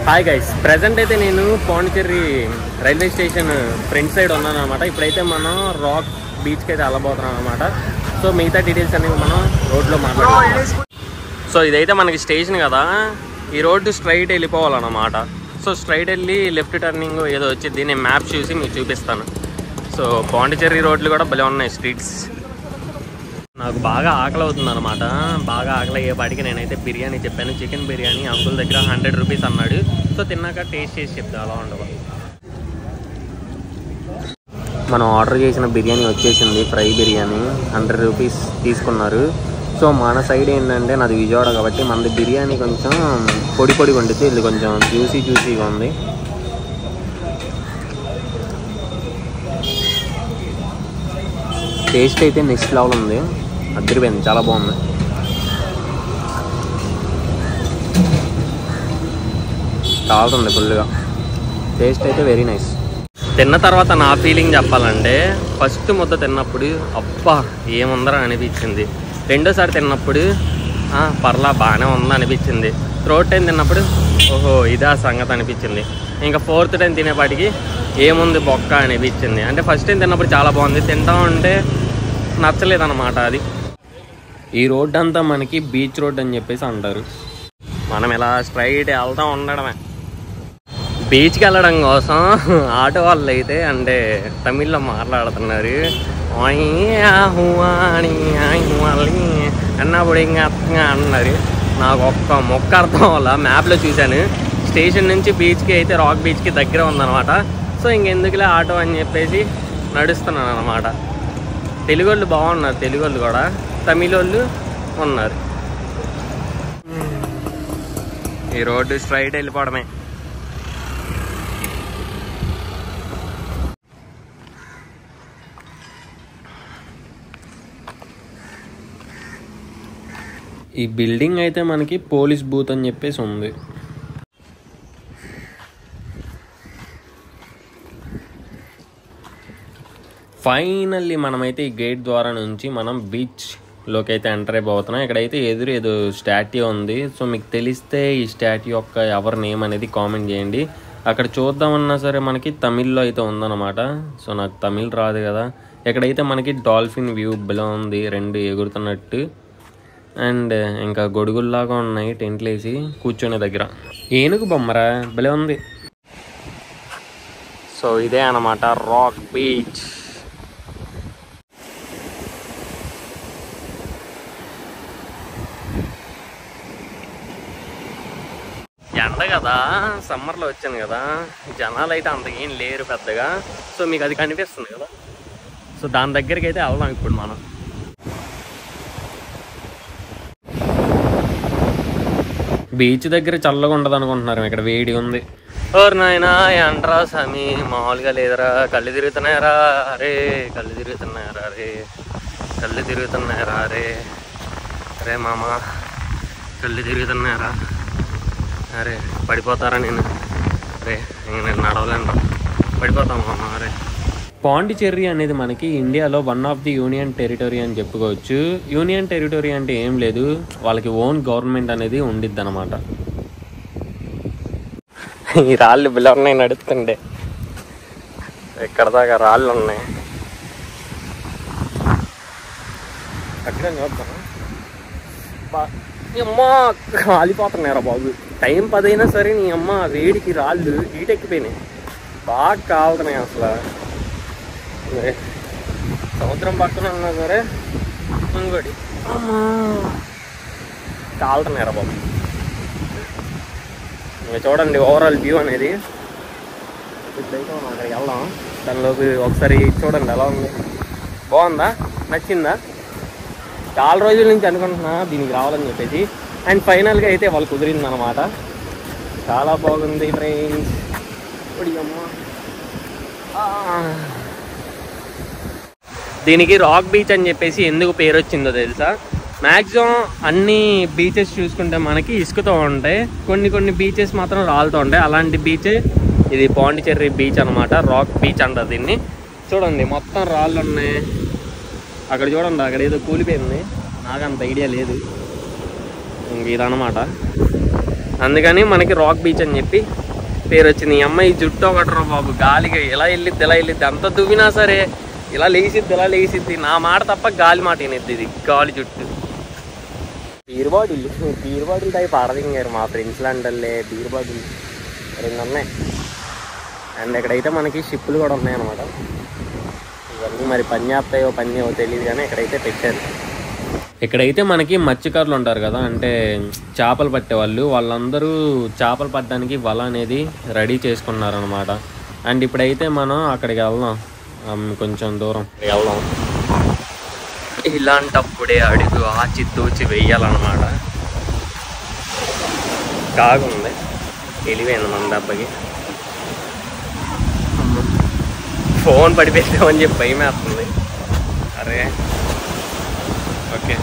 Hi guys present అయితే నేను Pondicherry railway station front side ఉన్నాను అనమాట ఇప్పుడైతే మనం రాక్ బీచ్కి అయితే వెళ్ళబోతున్నాం అనమాట సో మిగతా డీటెయిల్స్ అనేవి మనం రోడ్లో మాట్లాడుతున్నాం సో ఇదైతే మనకి స్టేషన్ కదా ఈ రోడ్డు స్ట్రైట్ వెళ్ళిపోవాలన్నమాట సో స్ట్రైట్ వెళ్ళి లెఫ్ట్ టర్నింగ్ ఏదో వచ్చింది నేను మ్యాప్ చూసి మీకు చూపిస్తాను సో పాండిచేరి రోడ్లు కూడా భలే ఉన్నాయి స్ట్రీట్స్ నాకు బాగా ఆకలి అవుతుంది అనమాట బాగా ఆకలి అయ్యేపాటికి నేనైతే బిర్యానీ చెప్పాను చికెన్ బిర్యానీ అంకుల్ దగ్గర హండ్రెడ్ రూపీస్ అన్నాడు సో తిన్నాక టేస్ట్ చేసి చెప్తా అలా ఉండవు మనం ఆర్డర్ చేసిన బిర్యానీ వచ్చేసింది ఫ్రై బిర్యానీ హండ్రెడ్ రూపీస్ తీసుకున్నారు సో మన సైడ్ ఏంటంటే నాది విజయవాడ కాబట్టి మనది బిర్యానీ కొంచెం పొడి పొడిగా ఉండితే ఇది కొంచెం జ్యూసీ జ్యూసీగా ఉంది టేస్ట్ అయితే నెక్స్ట్ లెవెల్ ఉంది అద్దరిపోయింది చాలా బాగుంది కాలుతుంది ఫుల్గా టేస్ట్ అయితే వెరీ నైస్ తిన్న తర్వాత నా ఫీలింగ్ చెప్పాలంటే ఫస్ట్ ముద్ద తిన్నప్పుడు అబ్బా ఏముందరా అనిపించింది రెండోసారి తిన్నప్పుడు "ఆ, పర్లా బాగానే ఉందా అనిపించింది థర్డ్ టైం తిన్నప్పుడు ఓహో ఇదా సంగతి అనిపించింది ఇంకా ఫోర్త్ టైం తినేపాటికి ఏముంది బొక్క అనిపించింది అంటే ఫస్ట్ టైం తిన్నప్పుడు చాలా బాగుంది తింటా ఉంటే నచ్చలేదన్నమాట అది ఈ రోడ్ అంతా మనకి బీచ్ రోడ్ అని చెప్పేసి అంటారు మనం ఇలా స్ట్రైట్ వెళ్తా ఉండడమే బీచ్కి వెళ్ళడం కోసం ఆటో వాళ్ళు అయితే అంటే తమిళ్లో మాట్లాడుతున్నారు "ఓయ్ ఆహువా అని ఆహువాలి" అన్నప్పుడు ఇంకా అర్థంగా అన్నారు నాకు ఒక్క మొక్క అర్థం వల్ల మ్యాప్లో చూశాను స్టేషన్ నుంచి బీచ్కి అయితే రాక్ బీచ్కి దగ్గర ఉందన్నమాట సో ఇంకెందుకులే ఆటో అని చెప్పేసి నడుస్తున్నాను అనమాట తెలుగు వాళ్ళు బాగున్నారు తెలుగు వాళ్ళు కూడా తమిళ వాళ్ళు ఉన్నారు ఈ రోడ్డు స్ట్రైట్ వెళ్ళిపోవడమే ఈ బిల్డింగ్ అయితే మనకి పోలీస్ బూత్ అని చెప్పేసి ఉంది ఫైనల్లీ మనమైతే ఈ గేట్ ద్వారా నుంచి మనం బీచ్ లోకి అయితే ఎంటర్ అయిపోతున్నాం ఇక్కడైతే ఎదురు ఏదో స్టాట్యూ ఉంది సో మీకు తెలిస్తే ఈ స్టాట్యూ యొక్క ఎవరి నేమ్ అనేది కామెంట్ చేయండి అక్కడ చూద్దామన్నా సరే మనకి తమిళ్లో అయితే ఉందన్నమాట సో నాకు తమిళ్ రాదు కదా ఇక్కడైతే మనకి డాల్ఫిన్ వ్యూ బిలో ఉంది రెండు ఎగురుతున్నట్టు అండ్ ఇంకా గొడుగుల్లాగా ఉన్నాయి టెంట్లు వేసి కూర్చునే దగ్గర ఏనుగు బొమ్మరా భలే ఉంది సో ఇదే అన్నమాట రాక్ బీచ్ ఎండ కదా సమ్మర్లో వచ్చాను కదా జనాలు అయితే అంత ఏం లేరు పెద్దగా సో మీకు అది కనిపిస్తుంది కదా సో దాని దగ్గరికి అయితే వెళ్దాం ఇప్పుడు మనం బీచ్ దగ్గర చల్లగా ఉండదు అనుకుంటున్నారు ఇక్కడ వేడి ఉంది ఓర్ నాయనా ఎంట్రా స్వామి మామూలుగా లేదురా కళ్ళు తిరుగుతున్నాయరా అరే కళ్ళు తిరుగుతున్నాయరా రే కళ్ళు తిరుగుతున్నాయరా రే అరే మామ కళ్ళు తిరుగుతున్నాయరా అరే పడిపోతారా నేను అరే ఇంక నేను నడవలేను పడిపోతాం మామ అరే పాండిచెర్రీ అనేది మనకి ఇండియాలో one of the union territory అని చెప్పుకోవచ్చు యూనియన్ టెరిటరీ అంటే ఏం లేదు వాళ్ళకి ఓన్ గవర్నమెంట్ అనేది ఉండిద్ది అనమాట ఈ రాళ్ళు బిల్ల ఉన్నాయి నడుస్తుండే ఎక్కడ దాకా రాళ్ళు ఉన్నాయి అక్కడ చూద్దాం బా- నీ అమ్మ కాలిపోతున్నారా బాబు టైం పదైనా సరే నీ అమ్మ వేడికి రాళ్ళు హీటెక్కిపోయినాయి బాగా కాలుతున్నాయి అసలు అదే. సముద్రం పక్కన ఉన్నా సరే ఇంకోటి అమ్మా కాలుతున్నారా బాబు ఇంకా చూడండి ఓవరాల్ వ్యూ అనేది ఇప్పుడైతే మనం అక్కడికి వెళ్దాం దానిలోకి ఒకసారి చూడండి ఎలా ఉంది బాగుందా నచ్చిందా చాలా రోజుల నుంచి అనుకుంటున్నా దీనికి రావాలని చెప్పేసి అండ్ ఫైనల్గా అయితే వాళ్ళు కుదిరింది అనమాట చాలా బాగుంది ఫ్రెండ్స్ ఇప్పుడు అమ్మ ఆ. దీనికి రాక్ బీచ్ అని చెప్పేసి ఎందుకు పేరు వచ్చిందో తెలుసా మ్యాక్సిమం అన్ని బీచెస్ చూసుకుంటే మనకి ఇసుకతో ఉంటాయి కొన్ని కొన్ని బీచెస్ మాత్రం రాళ్ళతో ఉంటాయి అలాంటి బీచ్ ఇది పాండిచెర్రీ బీచ్ అనమాట రాక్ బీచ్ అంటారు దీన్ని చూడండి మొత్తం రాళ్ళు ఉన్నాయి అక్కడ చూడండి అక్కడ ఏదో కూలిపోయింది నాకు అంత ఐడియా లేదు ఇంక ఇదన్నమాట అందుకని మనకి రాక్ బీచ్ అని చెప్పి పేరు వచ్చింది ఈ అమ్మాయి జుట్టు ఒకటి బాబు గాలికి ఎలా వెళ్ళిద్ది ఎలా వెళ్ళిద్ది అంత దువ్వినా సరే ఇలా లేసిద్ది ఇలా లేసిద్ది నా మాట తప్ప గాలి మాట వినిద్ది ఇది గాలి జుట్టు beer bottle beer bottle type ఆడదింగారు మా ఫ్రెండ్స్ లాంటల్లే బీర్ బాటిల్ రెండు ఉన్నాయి అండ్ ఇక్కడైతే మనకి షిప్పులు కూడా ఉన్నాయి అనమాట ఇవన్నీ మరి పని చేస్తాయో పని చేయవో తెలియదు కానీ ఇక్కడైతే పెట్టారు ఇక్కడైతే మనకి మత్స్యకారులు ఉంటారు కదా అంటే చేపలు పట్టేవాళ్ళు వాళ్ళందరూ చేపలు పట్టడానికి వల అనేది రెడీ చేసుకున్నారనమాట అండ్ ఇప్పుడైతే మనం అక్కడికి వెళ్దాం ఆమ్, కొంచెం దూరం వెళ్దాం ఇలాంటప్పుడే అడుగు ఆచి తూచి వెయ్యాలన్నమాట కాగుంది వెళ్ళిపోయింది మన దెబ్బకి ఫోన్ పడిపోయామని చెప్పి భయం వేస్తుంది అరే ఓకే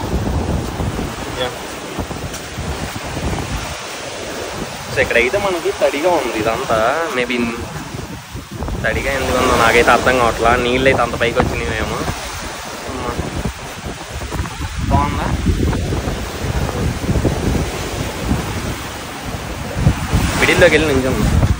సో ఇక్కడైతే మనకి తడిగా ఉంది ఇదంతా మేబీ తడిగా ఎందుకు ఉందో నాకైతే అర్థం కావట్లా నీళ్ళు అయితే అంత పైకి వచ్చినాయేమో అమ్మా. బాగుందా మిడిల్లోకి వెళ్ళి నించం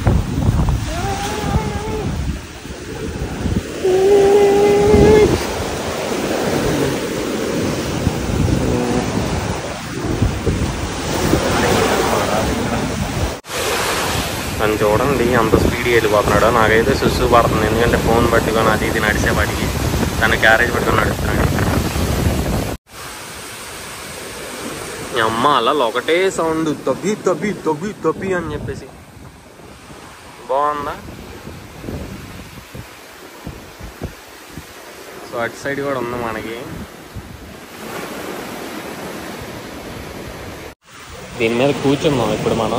నన్ను చూడండి అంత స్పీడ్ వెళ్ళిపోతున్నాడు నాకైతే సుస్సు పడుతుంది ఎందుకంటే ఫోన్ పట్టుకొని అది ఇది నడిచేవాడికి తన క్యారేజ్ పట్టుకొని నడుస్తున్నాడు ఈ అమ్మ అలా ఒకటే సౌండ్ తబ్బి తబ్బి తబ్బి తబ్బి అని చెప్పేసి బాగుందా సో అటు సైడ్ కూడా ఉంది మనకి దీని మీద కూర్చున్నాం ఇప్పుడు మనం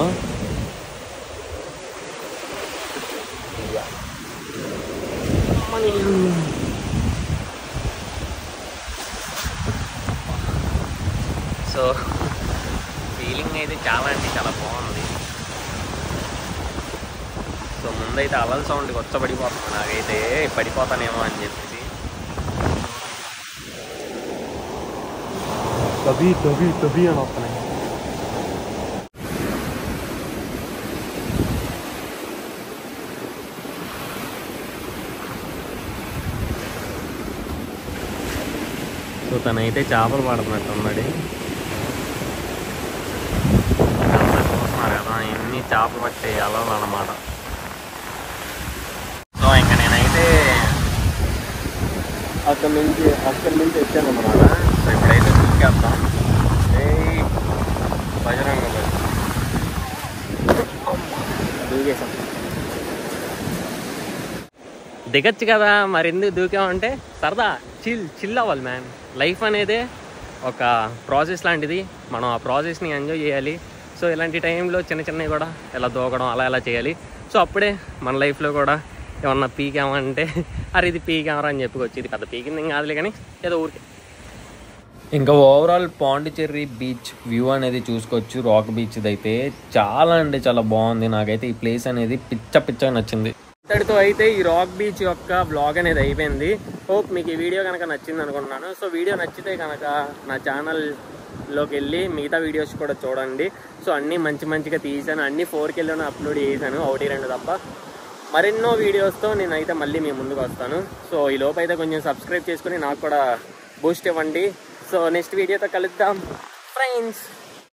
సో ఫీలింగ్ అయితే చాలా అంటే చాలా బాగుంది సో ముందైతే అలల సౌండ్ కొత్త పడిపోతుంది నాకైతే పడిపోతానేమో అని చెప్పేసి తబి తబి తబి అని వస్తున్నాయి సో తనైతే చేపలు పడుతున్నట్టు ఉన్నాడు చూస్తున్నారు కదా ఎన్ని చేపలు పట్టే అలలు అన్నమాట సో ఇంకా నేనైతే అక్కడి నుంచి అక్కడి నుంచి వచ్చాను అనమాట సో ఇప్పుడైతే దూకేద్దాం ఏయ్ బజరంగ బలి. దూకేసాం దిగచ్చు కదా మరి ఎందుకు దూకామంటే సరదా చిల్ చిల్ అవ్వాలి మ్యాన్ లైఫ్ అనేది ఒక ప్రాసెస్ లాంటిది మనం ఆ ప్రాసెస్ని ఎంజాయ్ చేయాలి సో ఇలాంటి టైంలో చిన్న చిన్నవి కూడా ఇలా దూకడం అలా ఇలా చేయాలి సో అప్పుడే మన లైఫ్లో కూడా ఏమన్నా పీకామంటే అరే ఇది పీకామరా అని చెప్పుకొచ్చి ఇది పెద్ద పీకింది ఏం కాదులే కానీ ఏదో ఊరికే ఇంకా ఓవరాల్ పాండిచ్చేరి బీచ్ వ్యూ అనేది చూసుకోవచ్చు రాక్ బీచ్ అయితే చాలా అంటే చాలా బాగుంది నాకైతే ఈ ప్లేస్ అనేది పిచ్చ పిచ్చగా నచ్చింది ఇంతటితో అయితే ఈ రాక్ బీచ్ యొక్క బ్లాగ్ అనేది అయిపోయింది హోప్ మీకు ఈ వీడియో కనుక నచ్చింది అనుకుంటున్నాను సో వీడియో నచ్చితే కనుక నా ఛానల్లోకి వెళ్ళి మిగతా వీడియోస్ కూడా చూడండి సో అన్నీ మంచి మంచిగా తీసాను అన్ని ఫోర్కి వెళ్ళి అప్లోడ్ చేశాను ఒకటి రెండు తప్ప మరెన్నో వీడియోస్తో నేనైతే మళ్ళీ మీ ముందుకు వస్తాను సో ఈ లోపు అయితే కొంచెం సబ్స్క్రైబ్ చేసుకుని నాకు కూడా బూస్ట్ ఇవ్వండి సో నెక్స్ట్ వీడియోతో కలుద్దాం ఫ్రెండ్స్